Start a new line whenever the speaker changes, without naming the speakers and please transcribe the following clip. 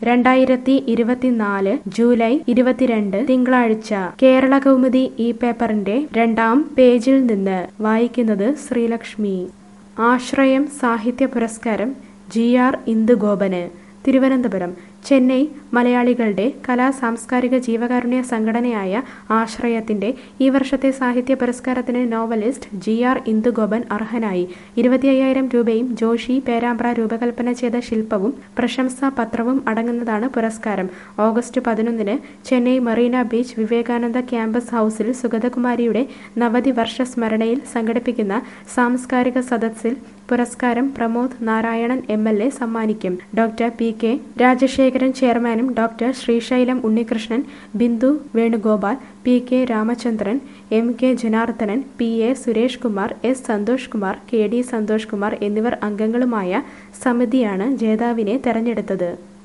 രണ്ടായിരത്തി ഇരുപത്തിനാല് ജൂലൈ ഇരുപത്തിരണ്ട് തിങ്കളാഴ്ച കേരള കൗമുദി ഈ പേപ്പറിന്റെ രണ്ടാം പേജിൽ നിന്ന് വായിക്കുന്നത് ശ്രീലക്ഷ്മി ആശ്രയം സാഹിത്യ പുരസ്കാരം ജി ആർ ഇന്ദുഗോപന് തിരുവനന്തപുരം ചെന്നൈ മലയാളികളുടെ കലാ സാംസ്കാരിക ജീവകാരുണ്യ സംഘടനയായ ആശ്രയത്തിന്റെ ഈ വർഷത്തെ സാഹിത്യ പുരസ്കാരത്തിന് നോവലിസ്റ്റ് ജി ആർ ഇന്ദുഗോപൻ അർഹനായി ഇരുപത്തി അയ്യായിരം രൂപയും ജോഷി പേരാമ്പ്ര രൂപകൽപ്പന ചെയ്ത ശില്പവും പ്രശംസാ പത്രവും അടങ്ങുന്നതാണ് പുരസ്കാരം ഓഗസ്റ്റ് പതിനൊന്നിന് ചെന്നൈ മറീന ബീച്ച് വിവേകാനന്ദ ക്യാമ്പസ് ഹൗസിൽ സുഗതകുമാരിയുടെ നവതി വർഷ സ്മരണയിൽ സംഘടിപ്പിക്കുന്ന സാംസ്കാരിക സദസ്സിൽ പുരസ്കാരം Pramod Narayanan M L A സമ്മാനിക്കും ഡോക്ടർ പി കെ രാജശേഖരൻ ചെയർമാനും doctor Sreesailam Unnikrishnan Bindu Venugopal P K Ramachandran M K Janardhanan P A Suresh Kumar S Santhosh Kumar K D Santhosh Kumar എന്നിവർ അംഗങ്ങളുമായ സമിതിയാണ് ജേതാവിനെ തെരഞ്ഞെടുത്തത്